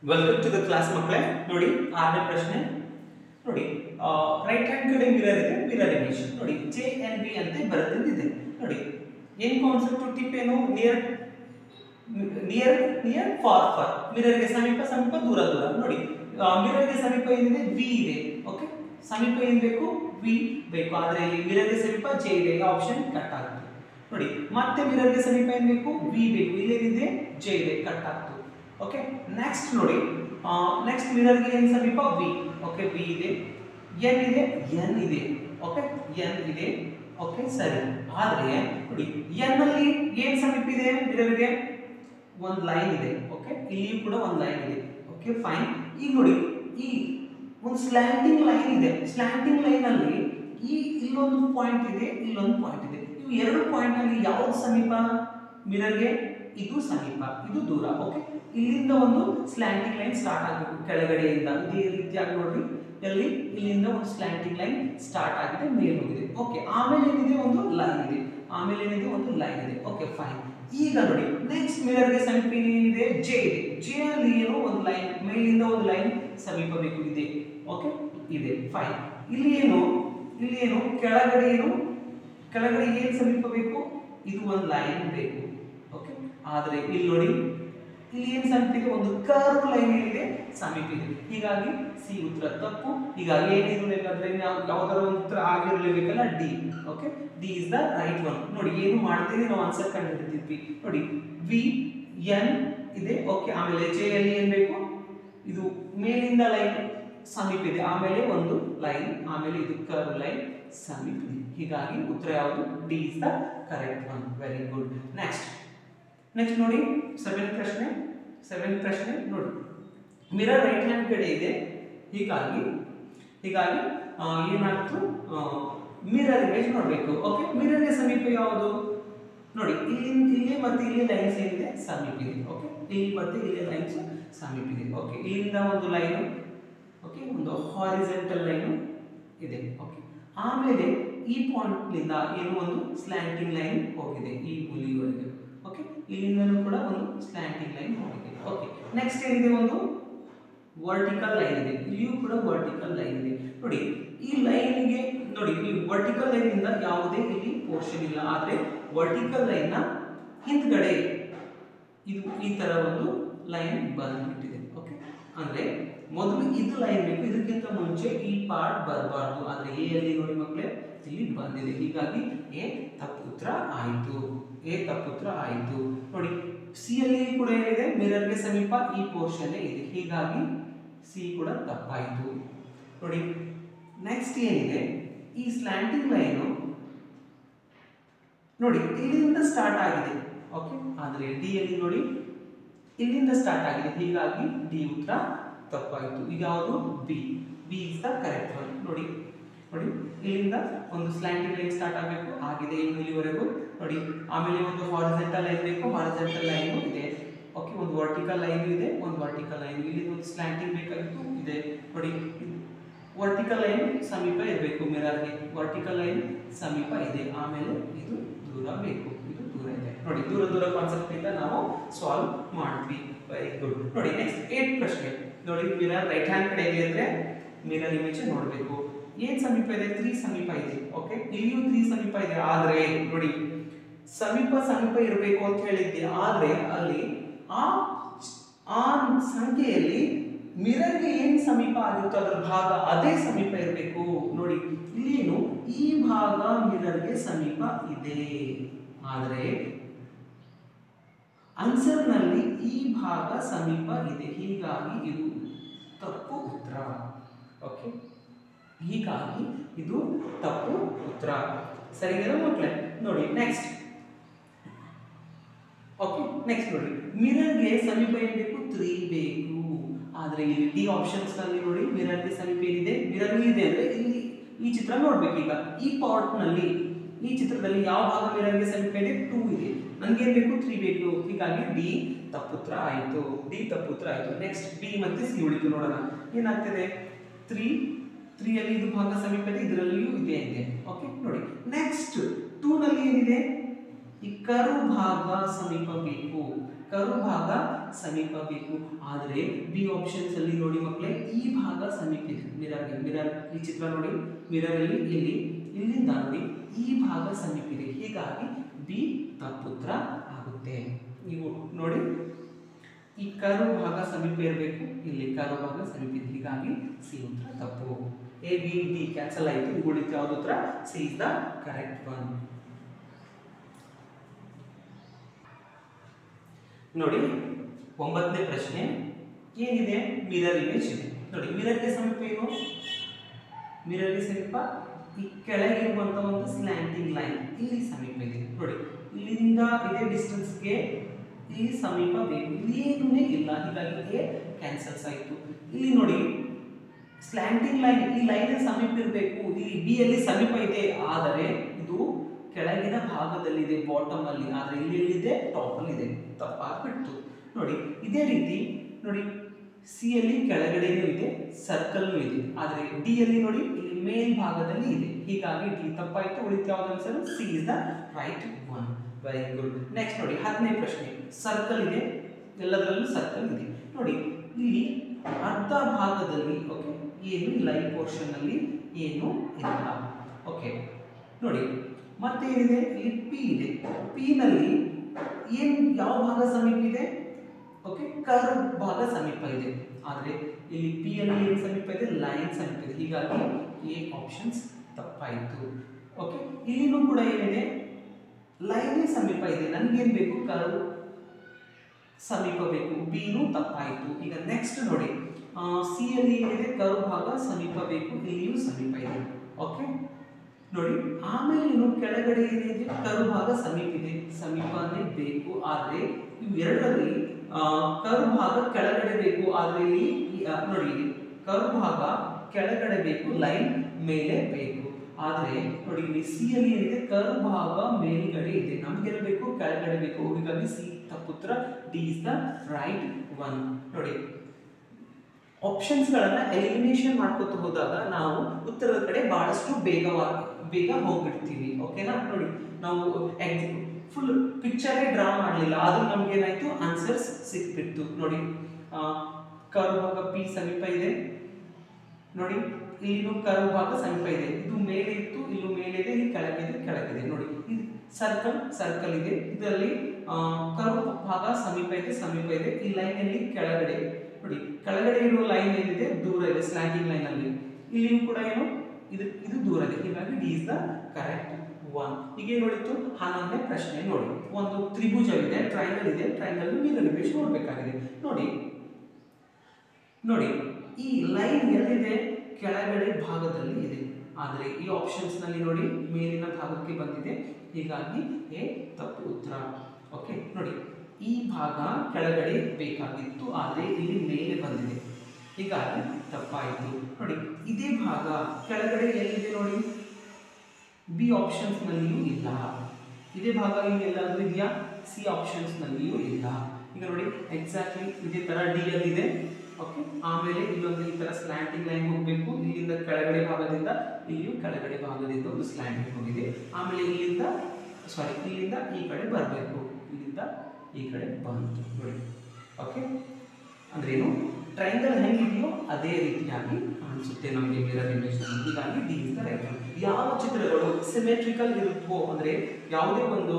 welcome to the class ಮಕ್ಕಳೇ ನೋಡಿ ಆರನೇ ಪ್ರಶ್ನೆ ನೋಡಿ ರೈಟ್ ಹ್ಯಾಂಡ್ ಕಡೆ ಮಿರರ್ ಇದೆ ಮಿರರ್ ಇಮೇಜ್ ನೋಡಿ ಜೆ ಎನ್ ಬಿ ಅಂತ ಬರೆದಿದೆ ನೋಡಿ ಏನ್ ಕಾನ್ಸೆಪ್ಟ್ ಟಿಪ್ ಏನು near near near far far ಮಿರರ್ಗೆ ಸಮೀಪ ಸಮೀಪ ದೂರ ದೂರ ನೋಡಿ ಮಿರರ್ಗೆ ಸಮೀಪ ಏನಿದೆ ವಿ ಇದೆ ಓಕೆ ಸಮೀಪ ಏನ್ ಬೇಕು ವಿ ಬೇಕು ಆದ್ರೆ ಇಲ್ಲಿ ಮಿರರ್ಗೆ ಸಮೀಪ ಜೆ ಇದೆ ಆಪ್ಷನ್ ಕಟ್ ಆಗುತ್ತೆ ನೋಡಿ ಮತ್ತೆ ಮಿರರ್ಗೆ ಸಮೀಪ ಏನ್ ಬೇಕು ವಿ ಬೇಕು ಇಲ್ಲೇನಿದೆ ಜೆ ಇದೆ ಕಟ್ ಆಗ್ತು ಓಕೆ ನೆಕ್ಸ್ಟ್ ನೋಡಿ ನೆಕ್ಸ್ಟ್ ಮಿರರ್ಗೆ ಏನ್ ಸಮೀಪ ವಿ ಓಕೆ ವಿ ಇದೆ ಎನ್ ಇದೆ ಎನ್ ಇದೆ ಓಕೆ ಎನ್ ಇದೆ ಓಕೆ ಸರಿ ಆದ್ರೆ ನೋಡಿ ಎನ್ ಅಲ್ಲಿ ಏನ್ ಸಮೀಪ ಇದೆ ಮಿರರ್ಗೆ ಒಂದು ಲೈನ್ ಇದೆ ಓಕೆ ಇಲ್ಲಿಯೂ ಕೂಡ ಒಂದು ಲೈನ್ ಇದೆ ಓಕೆ ಫೈನ್ ಈಗ ನೋಡಿ ಈ ಒಂದು ಸ್ಲ್ಯಾಂಟಿಂಗ್ ಲೈನ್ ಇದೆ ಸ್ಲ್ಯಾಂಟಿಂಗ್ ಲೈನ್ ಅಲ್ಲಿ ಈ ಇಲ್ಲೊಂದು ಪಾಯಿಂಟ್ ಇದೆ ಇಲ್ಲೊಂದು ಪಾಯಿಂಟ್ ಇದೆ ಇವು ಎರಡು ಪಾಯಿಂಟ್ ಅಲ್ಲಿ ಯಾವ್ದು ಸಮೀಪ ಮಿರರ್ಗೆ ಇದು ಸಮೀಪ ಇದು ದೂರ ಓಕೆ ಇಲ್ಲಿಂದ ಒಂದು ಸ್ಲ್ಯಾಂಟಿಂಗ್ ಲೈನ್ ಸ್ಟಾರ್ಟ್ ಆಗಬೇಕು ಕೆಳಗಡೆಯಿಂದ ಇದೇ ರೀತಿಯಾಗಿ ನೋಡ್ರಿ ಎಲ್ಲಿ ಇಲ್ಲಿಂದ ಒಂದು ಸ್ಲ್ಯಾಂಟಿಂಗ್ ಲೈನ್ ಸ್ಟಾರ್ಟ್ ಆಗಿದೆ ಮೇಲ್ ಹೋಗಿದೆ ಓಕೆ ಆಮೇಲೆ ಏನಿದೆ ಒಂದು ಲೈನ್ ಇದೆ ಆಮೇಲೆ ಏನಿದೆ ಒಂದು ಲೈನ್ ಇದೆ ಓಕೆ ಫೈನ್ ಈಗ ನೋಡಿ ನೆಕ್ಸ್ಟ್ ಮಿರರ್ಗೆ ಸಮೀಪ ಏನಿದೆ ಜೆ ಇದೆ ಜೆ ಅಲ್ಲಿ ಏನೋ ಒಂದು ಲೈನ್ ಮೇಲಿಂದ ಒಂದು ಲೈನ್ ಸಮೀಪ ಬೇಕು ಇದೆ ಓಕೆ ಇದೆ ಫೈನ್ ಇಲ್ಲಿ ಏನು ಇಲ್ಲಿ ಏನು ಕೆಳಗಡೆ ಏನು ಕೆಳಗಡೆ ಏನು ಸಮೀಪ ಬೇಕು ಇದು ಒಂದು ಲೈನ್ ಬೇಕು ಓಕೆ ಆದ್ರೆ ಇಲ್ಲಿ ನೋಡಿ ಇಲ್ಲಿ ಏನು ಸಮೀಪ ಇದೆ ಒಂದು ಕರ್ವ್ ಲೈನ್ ಏನಿದೆ ಸಮೀಪ ಇದೆ ಹೀಗಾಗಿ ಸಿ ಉತ್ತರ ತಪ್ಪು ಹೀಗಾಗಿ ಏನಿರಬೇಕಾದ್ರೆ ನಾವು ಯಾವ್ದಾರ ಒಂದು ಉತ್ತರ ಆಗಿರಲೇಬೇಕಲ್ಲ D okay D is the right one ನೋಡಿ ಏನು ಮಾಡ್ತೀವಿ ನಾವು ಆನ್ಸರ್ ಕಂಡುಹಿಡಿದಿದ್ವಿ ನೋಡಿ ವಿ ಎನ್ ಇದೆ ಓಕೆ ಆಮೇಲೆ ಜೆ ಅಲ್ಲಿ ಏನ್ ಬೇಕು ಇದು ಮೇಲಿಂದ ಲೈನ್ ಸಮೀಪ ಇದೆ ಆಮೇಲೆ ಒಂದು ಲೈನ್ ಆಮೇಲೆ ಇದು ಕರ್ವ್ ಲೈನ್ ಸಮೀಪ ಇದೆ ಹೀಗಾಗಿ ಉತ್ತರ ಯಾವುದು D is the correct one very good next next ನೋಡಿ ಸೆವೆನ್ ಪ್ರಶ್ನೆ ಸೆವೆನ್ ಪ್ರಶ್ನೆ ನೋಡಿ ಮಿರರ್ ರೈಟ್ ಹ್ಯಾಂಡ್ ಕಡೆ ಇದೆ ಹೀಗಾಗಿ ಹೀಗಾಗಿ ಆ, ಏನಾಗ್ತು ಮಿರರ್ ಇಮೇಜ್ ನೋಡಬೇಕು ಓಕೆ ಮಿರರ್ಗೆ ಸಮೀಪ ಯಾವುದು ನೋಡಿ ಇಲ್ಲಿ ಇಲ್ಲಿ ಮತ್ತೆ ಇಲ್ಲಿ ಲೈನ್ಸ್ ಏನಿದೆ ಸಮೀಪ ಇದೆ ಓಕೆ ಇಲ್ಲಿ ಮತ್ತೆ ಇಲ್ಲಿ ಲೈನ್ಸ್ ಸಮೀಪ ಇದೆ ಓಕೆ ಇಲ್ಲಿಂದ ಒಂದು ಲೈನು ಓಕೆ ಒಂದು ಹಾರಿಜೆಂಟಲ್ ಲೈನು ಇದೆ ಓಕೆ ಆಮೇಲೆ ಈ ಪಾಯಿಂಟ್ನಿಂದ ಏನು ಒಂದು ಸ್ಲ್ಯಾಂಟಿಂಗ್ ಲೈನ್ ಹೋಗಿದೆ ಈ ಮೂಲಿವರೆಗೆ ಓಕೆ ಇಲ್ಲಿಂದಲೂ ಕೂಡ ಒಂದು ಸ್ಲ್ಯಾಂಟಿಂಗ್ ಲೈನ್ ಹೋಗಿದೆ ಓಕೆ ನೆಕ್ಸ್ಟ್ ಏನಿದೆ ಒಂದು ವರ್ಟಿಕಲ್ ಲೈನ್ ಇದೆ ಇಲ್ಲಿಯೂ ಕೂಡ ವರ್ಟಿಕಲ್ ಲೈನ್ ಇದೆ ನೋಡಿ ಈ ಲೈನ್ಗೆ ನೋಡಿ ಈ ವರ್ಟಿಕಲ್ ಲೈನ್ ಇಂದ ಯಾವುದೇ ಇಲ್ಲಿ ಪೋರ್ಷನ್ ಇಲ್ಲ ಆದ್ರೆ ವರ್ಟಿಕಲ್ ಲೈನ್ ನ ಹಿಂದ್ಗಡೆ ಇದು ಈ ತರ ಒಂದು ಲೈನ್ ಬಂದ್ಬಿಟ್ಟಿದೆ ಓಕೆ ಅಂದ್ರೆ ಮೊದಲು ಇದು ಲೈನ್ ಬೇಕು ಇದಕ್ಕಿಂತ ಮುಂಚೆ ಈ ಪಾರ್ಟ್ ಬರಬಾರ್ದು ಆದ್ರೆ ಎ ಅಲ್ಲಿ ನೋಡಿ ಮಕ್ಕಳೇ ಇಲ್ಲಿ ಬಂದಿದೆ ಹೀಗಾಗಿ ಎ ತಪ್ಪುತ್ರ ಆಯಿತು ಎ ತಪ್ಪುತ್ರ ಆಯಿತು ನೋಡಿ ಸಿ ಅಲ್ಲಿ ಕೂಡ ಏನಿದೆ ಮಿರರ್ಗೆ ಸಮೀಪ ಈ ಪೋರ್ಷನ್ ಇದೆ ಹೀಗಾಗಿ ಸಿ ಕೂಡ ತಪ್ಪಾಯಿತು ನೋಡಿ ನೆಕ್ಸ್ಟ್ ಏನಿದೆ ಈ ಸ್ಲ್ಯಾಂಟಿಂಗ್ ಲೈನು ನೋಡಿ ಇಲ್ಲಿಂದ ಸ್ಟಾರ್ಟ್ ಆಗಿದೆ ಓಕೆ ಆದರೆ ಡಿ ಅಲ್ಲಿ ನೋಡಿ ಇಲ್ಲಿಂದ ಸ್ಟಾರ್ಟ್ ಆಗಿದೆ ಹೀಗಾಗಿ ಡಿ ಉತ್ತರ ತಪ್ಪಾಯಿತು ಈಗ ಯಾವುದು B B is the correct one ನೋಡಿ ನೋಡಿ ಇಲ್ಲಿಂದ ಒಂದು ಸ್ಲ್ಯಾಂಟಿಂಗ್ ಲೈನ್ ಸ್ಟಾರ್ಟ್ ಆಗಬೇಕು ಆಗಿದೆ ಇನ್ನು ಇಲ್ಲಿವರೆಗೂ ನೋಡಿ ಆಮೇಲೆ ಒಂದು ಹಾರಿಜೆಂಟಲ್ ಲೈನ್ ಬೇಕು ಹಾರಿಜೆಂಟಲ್ ಲೈನ್ ಇದೆ ಓಕೆ ಒಂದು ವರ್ಟಿಕಲ್ ಲೈನ್ ಇದೆ ಒಂದು ವರ್ಟಿಕಲ್ ಲೈನ್ ಇಲ್ಲಿ ಒಂದು ಸ್ಲ್ಯಾಂಟಿಂಗ್ ಬೇಕಾಗಿತ್ತು ಇದೆ ನೋಡಿ ವರ್ಟಿಕಲ್ ಲೈನ್ ಸಮೀಪ ಇರಬೇಕು ಮಿರರ್ಗೆ ವರ್ಟಿಕಲ್ ಲೈನ್ ಸಮೀಪ ಇದೆ ಆಮೇಲೆ ಇದು ದೂರ ಬೇಕು ಇದು ದೂರ ಇದೆ ನೋಡಿ ದೂರ ದೂರ ಕಾನ್ಸೆಪ್ಟ್ ಇಂದ ನಾವು ಸಾಲ್ವ್ ಮಾಡ್ತೀವಿ ವೆರಿ ಗುಡ್ ನೋಡಿ ನೆಕ್ಸ್ಟ್ ಏಟ್ ಪ್ರಶ್ನೆ ನೋಡಿ ಮಿರರ್ ರೈಟ್ ಹ್ಯಾಂಡ್ ಕಡೆ ಇದೆ ಅಂದ್ರೆ ಮಿರರ್ ಇಮೇಜ್ ನೋಡಬೇಕು ಏನ್ ಸಮೀಪ ಇದೆ ತ್ರೀ ಸಮೀಪ ಇದೆ ಓಕೆ ಇಲ್ಲಿಯೂ ತ್ರೀ ಸಮೀಪ ಇದೆ ಆದ್ರೆ ನೋಡಿ ಸಮೀಪ ಸಮೀಪ ಇರಬೇಕು ಅಂತ ಹೇಳಿದ್ದೆ ಆದ್ರೆ ಅಲ್ಲಿ ಆ ಆ ಸಂಖ್ಯೆಯಲ್ಲಿ ಮಿರರ್ಗೆ ಏನ್ ಸಮೀಪ ಆಗಿರುತ್ತೋ ಅದರ ಭಾಗ ಅದೇ ಸಮೀಪ ಇರಬೇಕು ನೋಡಿ ಇಲ್ಲೇನು ಈ ಭಾಗ ಮಿರರ್ಗೆ ಸಮೀಪ ಇದೆ ಆದರೆ ಆನ್ಸರ್ನಲ್ಲಿ ಈ ಭಾಗ ಸಮೀಪ ಇದೆ ಹೀಗಾಗಿ ಇದು ತಪ್ಪು ಉತ್ತರ ಓಕೆ ಹೀಗಾಗಿ ಇದು ತಪ್ಪು ಉತ್ತರ ಸರಿನಾ ಮಕ್ಕಳೇ ನೋಡಿ ನೆಕ್ಸ್ಟ್ ಓಕೆ ನೆಕ್ಸ್ಟ್ ನೋಡಿ ಮಿರರ್ಗೆ ಸಮೀಪ ಏನ್ ಬೇಕು ತ್ರೀ ಬೇಕು ಆದ್ರೆ ಇಲ್ಲಿ ಡಿ ಆಪ್ಷನ್ಸ್ ನಲ್ಲಿ ನೋಡಿ ಮಿರರ್ಗೆ ಸಮೀಪ ಏನಿದೆ ಮಿರರ್ ಇದೆ ಅಂದ್ರೆ ಇಲ್ಲಿ ಈ ಚಿತ್ರ ನೋಡ್ಬೇಕು ಈಗ ಈ ಪಾರ್ಟ್ ನಲ್ಲಿ ಈ ಚಿತ್ರದಲ್ಲಿ ಯಾವ ಭಾಗ ಮಿರರ್ಗೆ ಸಮೀಪ ಇದೆ ಟೂ ಇದೆ ನನ್ಗೆ ಏನ್ ಬೇಕು ತ್ರೀ ಬೇಕು ಹೀಗಾಗಿ ಡಿ ತಪ್ಪುತ್ರ ಆಯ್ತು ಡಿ ತಪ್ಪುತ್ರ ಆಯ್ತು ನೆಕ್ಸ್ಟ್ ಬಿ ಮತ್ತೆ ಸಿ ಉಳಿತು ನೋಡೋಣ ಏನಾಗ್ತದೆ ತ್ರೀ ತ್ರೀ ಅಲ್ಲಿ ಇದು ಭಾಗ ಸಮೀಪ ಇದೆ ಇದರಲ್ಲಿಯೂ ಇದೆ ಇದೆ ಓಕೆ ನೋಡಿ ನೆಕ್ಸ್ಟ್ ಟೂ ನಲ್ಲಿ ಏನಿದೆ ಈ ಕರು ಭಾಗ ಸಮೀಪ ಬೇಕು ಕರು ಭಾಗ ಸಮೀಪ ಬೇಕು ಆದರೆ ಬಿ ಆಪ್ಷನ್ಸ್ ಅಲ್ಲಿ ನೋಡಿ ಮಕ್ಕಳೇ ಈ ಭಾಗ ಸಮೀಪ ಇದೆ ಮಿರರ್ಗೆ ಮಿರರ್ ಈ ಚಿತ್ರ ನೋಡಿ ಮಿರರ್ ಅಲ್ಲಿ ಇಲ್ಲಿ ಇಲ್ಲಿಂದ ನೋಡಿ ಈ ಭಾಗ ಸಮೀಪ ಇದೆ ಹೀಗಾಗಿ ಬಿ ತಪ್ಪುತ್ರ ಆಗುತ್ತೆ ನೀವು ನೋಡಿ ಈ ಕರು ಭಾಗ ಸಮೀಪ ಇರಬೇಕು ಇಲ್ಲಿ ಕರು ಭಾಗ ಸಮೀಪ ಇದೆ ಹೀಗಾಗಿ ಸಿ ಉತ್ತರ ತಪ್ಪು ಎ ಬಿ ಡಿ ಕ್ಯಾನ್ಸಲ್ ಆಯಿತು ಉಳಿತು ಯಾವ್ದು ಉತ್ತರ C is the correct one ನೋಡಿ ಒಂಬತ್ತನೇ ಪ್ರಶ್ನೆ ಏನಿದೆ ಮಿರರ್ ಇಮೇಜ್ ಇದೆ ನೋಡಿ ಮಿರರ್ಗೆ ಸಮೀಪ ಏನು ಮಿರರ್ಗೆ ಸಮೀಪ ಈ ಕೆಳಗಿರುವಂತ ಒಂದು ಸ್ಲ್ಯಾಂಟಿಂಗ್ ಲೈನ್ ಇಲ್ಲಿ ಸಮೀಪ ಇದೆ ನೋಡಿ ಇಲ್ಲಿಂದ ಇದೇ ಡಿಸ್ಟೆನ್ಸ್ಗೆ ಇಲ್ಲಿ ಸಮೀಪ ಬೇಕು ಇಲ್ಲಿ ಏನೂ ಇಲ್ಲ ಹೀಗಾಗಿ ಎ ಕ್ಯಾನ್ಸಲ್ಸ್ ಆಯಿತು ಇಲ್ಲಿ ನೋಡಿ ಸ್ಲ್ಯಾಂಟಿಂಗ್ ಲೈನ್ ಈ ಲೈನ್ ಸಮೀಪ ಇರಬೇಕು ಇಲ್ಲಿ ಬಿ ಅಲ್ಲಿ ಸಮೀಪ ಇದೆ ಆದರೆ ಇದು ಕೆಳಗಿನ ಭಾಗದಲ್ಲಿದೆ ಬಾಟಮ್ ಅಲ್ಲಿ ಆದರೆ ಇಲ್ಲಿ ಎಲ್ಲಿದೆ ಟಾಪ್ ಅಲ್ಲಿ ಇದೆ ತಪ್ಪಾಗ್ಬಿಡ್ತು ನೋಡಿ ಇದೇ ರೀತಿ ನೋಡಿ ಸಿ ಅಲ್ಲಿ ಕೆಳಗಡೆನೂ ಇದೆ ಸರ್ಕಲ್ ಇದೆ ಆದರೆ ಡಿ ಅಲ್ಲಿ ನೋಡಿ ಇಲ್ಲಿ ಮೇಲ್ ಭಾಗದಲ್ಲಿ ಇದೆ ಹೀಗಾಗಿ ಡಿ ತಪ್ಪಾಯ್ತು ಉಳಿತು ಯಾವ್ದು answer C is the right one very good next ನೋಡಿ ಹತ್ತನೇ ಪ್ರಶ್ನೆ ಸರ್ಕಲ್ ಇದೆ ಎಲ್ಲದರಲ್ಲೂ ಸರ್ಕಲ್ ಇದೆ ನೋಡಿ ಇಲ್ಲಿ ಅರ್ಧ ಭಾಗದಲ್ಲಿ ಓಕೆ ಏನು ಲೈವ್ ಪೋರ್ಷನ್ ಅಲ್ಲಿ ಏನು ಇಲ್ಲ ಓಕೆ ನೋಡಿ ಮತ್ತೇನಿದೆ ಇಲ್ಲಿ ಪಿ ಇದೆ ಪಿ ನಲ್ಲಿ ಏನು ಯಾವ ಭಾಗ ಸಮೀಪ ಇದೆ ಓಕೆ ಕರ್ವ್ ಭಾಗ ಸಮೀಪ ಇದೆ ಆದರೆ ಇಲ್ಲಿ ಪಿ ಅಲ್ಲಿ ಏನು ಸಮೀಪ ಇದೆ ಲೈನ್ ಸಮೀಪ ಇದೆ ಹೀಗಾಗಿ ಎ ಆಪ್ಷನ್ಸ್ ತಪ್ಪಾಯಿತು ಓಕೆ ಇಲ್ಲಿನೂ ಕೂಡ ಏನಿದೆ ಲೈನೇ ಸಮೀಪ ಇದೆ ನನಗೇನು ಬೇಕು ಕರ್ವ್ ಸಮೀಪ ಬೇಕು ಬಿನು ತಪ್ಪಾಯಿತು ಈಗ ನೆಕ್ಸ್ಟ್ ನೋಡಿ ಸಿ ಅಲ್ಲಿ ಏನಿದೆ ಕರ್ವ್ ಭಾಗ ಸಮೀಪ ಬೇಕು ಇಲ್ಲಿಯೂ ಸಮೀಪ ಇದೆ ಓಕೆ ನೋಡಿ ಆಮೇಲೆ ಇನ್ನು ಕೆಳಗಡೆ ಏನಿದೆ ಕರು ಭಾಗ ಸಮೀಪ ಇದೆ ಸಮೀಪನೇ ಬೇಕು ಆದರೆ ಇವೆರಡರಲ್ಲಿ ಕರು ಭಾಗ ಕೆಳಗಡೆ ಬೇಕು ಆದರೆ ಇಲ್ಲಿ ಈ- ಆ, ನೋಡಿ ಇಲ್ಲಿ ಕರು ಭಾಗ ಕೆಳಗಡೆ ಬೇಕು ಲೈನ್ ಮೇಲೆ ಬೇಕು ಆದರೆ ನೋಡಿ ಇಲ್ಲಿ ಸಿ ಅಲ್ಲಿ ಏನಿದೆ ಕರು ಭಾಗ ಮೇಲ್ಗಡೆ ಇದೆ ನಮ್ಗೆ ಎಲ್ಲಿ ಬೇಕು ಕೆಳಗಡೆ ಬೇಕು ಹೀಗಾಗಿ ಸಿ ತಪ್ಪುತ್ರ D is the right one ನೋಡಿ ಆಪ್ಷನ್ಸ್ಗಳನ್ನ ಎಲಿಮಿನೇಷನ್ ಮಾಡ್ಕೊತ ಹೋದಾಗ ನಾವು ಉತ್ತರದ ಕಡೆ ಬಹಳಷ್ಟು ಬೇಗವಾಗಿ ಬೇಗ ಹೋಗ್ಬಿಡ್ತೀವಿ ಓಕೆನಾ ನೋಡಿ ನಾವು ಫುಲ್ ಪಿಕ್ಚರೇ ಡ್ರಾ ಮಾಡಲಿಲ್ಲ ಆದ್ರೂ ನಮ್ಗೆ ಏನಾಯ್ತು ಆನ್ಸರ್ಸ್ ಸಿಕ್ಬಿಡ್ತು ನೋಡಿ ಕರು ಭಾಗ ಪಿ ಸಮೀಪ ಇದೆ ನೋಡಿ ಇಲ್ಲಿನೂ ಕರು ಭಾಗ ಸಮೀಪ ಇದೆ ಇದು ಮೇಲೆ ಇತ್ತು ಇಲ್ಲೂ ಮೇಲೆ ಇದೆ ಇಲ್ಲಿ ಕೆಳಗಿದೆ ಕೆಳಗಿದೆ ನೋಡಿ ಇದು ಸರ್ಕಲ್ ಸರ್ಕಲ್ ಇದೆ ಇದರಲ್ಲಿ ಕರು ಭಾಗ ಸಮೀಪ ಇದೆ ಸಮೀಪ ಇದೆ ಈ ಲೈನ್ ಅಲ್ಲಿ ಕೆಳಗಡೆ ನೋಡಿ ಕೆಳಗಡೆ ಇರುವ ಲೈನ್ ಏನಿದೆ ದೂರ ಇದೆ ಸ್ಲ್ಯಾಂಡಿಂಗ್ ಲೈನ್ ಅಲ್ಲಿ ಇಲ್ಲಿಯೂ ಕೂಡ ಏನು ಇದು ಇದು ದೂರ ಇದೆ ಹೀಗಾಗಿ D is the correct one ಈಗ ಏನು ನೋಡಿತ್ತು ಹನ್ನೊಂದನೇ ಪ್ರಶ್ನೆ ನೋಡಿ ಒಂದು ತ್ರಿಭುಜವಿದೆ ಟ್ರಯಾಂಗಲ್ ಇದೆ ಟ್ರಯಾಂಗಲ್ ಮಿರರ್ ಇಮೇಜ್ ನೋಡಬೇಕಾಗಿದೆ ನೋಡಿ ನೋಡಿ ಈ ಲೈನ್ ಎಲ್ಲಿದೆ ಕೆಳಗಡೆ ಭಾಗದಲ್ಲಿ ಇದೆ ಆದರೆ ಈ ಆಪ್ಷನ್ಸ್ ನಲ್ಲಿ ನೋಡಿ ಮೇಲಿನ ಭಾಗಕ್ಕೆ ಬಂದಿದೆ ಹೀಗಾಗಿ ಎ ತಪ್ಪು ಉತ್ತರ ಓಕೆ ನೋಡಿ ಈ ಭಾಗ ಕೆಳಗಡೆ ಬೇಕಾಗಿತ್ತು ಆದರೆ ಇಲ್ಲಿ ಮೇಲೆ ಬಂದಿದೆ ಹೀಗಾಗಿ ತಪ್ಪಾಯಿತು ನೋಡಿ ಇದೇ ಭಾಗ ಕೆಳಗಡೆ ಎಲ್ಲಿದೆ ನೋಡಿ ಬಿ ಆಪ್ಷನ್ಸ್ ನಲ್ಲಿಯೂ ಇಲ್ಲ ಇದೇ ಭಾಗ ಇಲ್ಲಿ ಎಲ್ಲಾದ್ರೂ ಇದೆಯಾ ಸಿ ಆಪ್ಷನ್ಸ್ ನಲ್ಲಿಯೂ ಇಲ್ಲ ಈಗ ನೋಡಿ ಎಕ್ಸಾಕ್ಟ್ಲಿ ಇದೇ ತರ ಡಿ ಅಲ್ಲಿ ಇದೆ ಓಕೆ ಆಮೇಲೆ ಇಲ್ಲೊಂದು ಈ ತರ ಸ್ಲ್ಯಾಂಟಿಂಗ್ ಲೈನ್ ಹೋಗಬೇಕು ಇಲ್ಲಿಂದ ಕೆಳಗಡೆ ಭಾಗದಿಂದ ಇಲ್ಲಿಯೂ ಕೆಳಗಡೆ ಭಾಗದಿಂದ ಒಂದು ಸ್ಲ್ಯಾಂಟಿಂಗ್ ಹೋಗಿದೆ ಆಮೇಲೆ ಇಲ್ಲಿಂದ ಸಾರಿ ಇಲ್ಲಿಂದ ಈ ಕಡೆ ಬರಬೇಕು ಇಲ್ಲಿಂದ ಈ ಕಡೆ ಬಂತು ನೋಡಿ ಓಕೆ ಅಂದ್ರೆ ಏನು ಟ್ರಯಾಂಗಲ್ ಹೆಂಗಿದೆಯೋ ಅದೇ ರೀತಿಯಾಗಿ ಕಾಣಿಸುತ್ತೆ ನಮಗೆ ಮಿರರ್ ಇಮೇಜ್ ಹೀಗಾಗಿ ಡಿ ಇಸ್ ದ ರೈಟ್ ಯಾವ ಚಿತ್ರಗಳು ಸಿಮೆಟ್ರಿಕಲ್ ಇರುತ್ತೋ ಅಂದ್ರೆ ಯಾವುದೇ ಒಂದು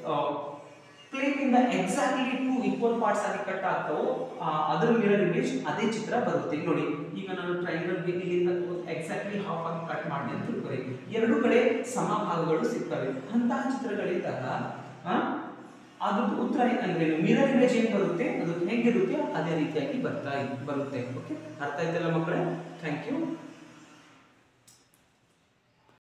ಪ್ಲೇಟ್ ಇಂದ ಎಕ್ಸಾಕ್ಟ್ಲಿ ಟು ಈಕ್ವಲ್ ಪಾರ್ಟ್ಸ್ ಆಗಿ ಕಟ್ ಆಗ್ತಾವೋ ಆ, ಅದರ ಮಿರರ್ ಇಮೇಜ್ ಅದೇ ಚಿತ್ರ ಬರುತ್ತೆ ಈಗ ನೋಡಿ ಈಗ ನಾನು ಟ್ರಯಾಂಗಲ್ ಇಲ್ಲಿಂದ ಎಕ್ಸಾಕ್ಟ್ಲಿ ಹಾಫ್ ಆಗಿ ಕಟ್ ಮಾಡಿ ಅಂತ ತಿಳ್ಕೊರಿ ಎರಡು ಕಡೆ ಸಮ ಭಾಗಗಳು ಸಿಗ್ತವೆ ಅಂತಹ ಚಿತ್ರಗಳಿದ್ದಾಗ ಆ, ಅದು ಉತ್ತರ ಅಂದ್ರೆ ಮಿರರ್ ಇಮೇಜ್ ಏನ್ ಬರುತ್ತೆ ಅದು ಹೇಗಿರುತ್ತೆ ಅದೇ ರೀತಿಯಾಗಿ ಬರ್ತಾ ಇದ್- ಬರುತ್ತೆ ಓಕೆ ಅರ್ಥ ಆಯ್ತಲ್ಲ ಮಕ್ಕಳೇ ಥ್ಯಾಂಕ್ ಯು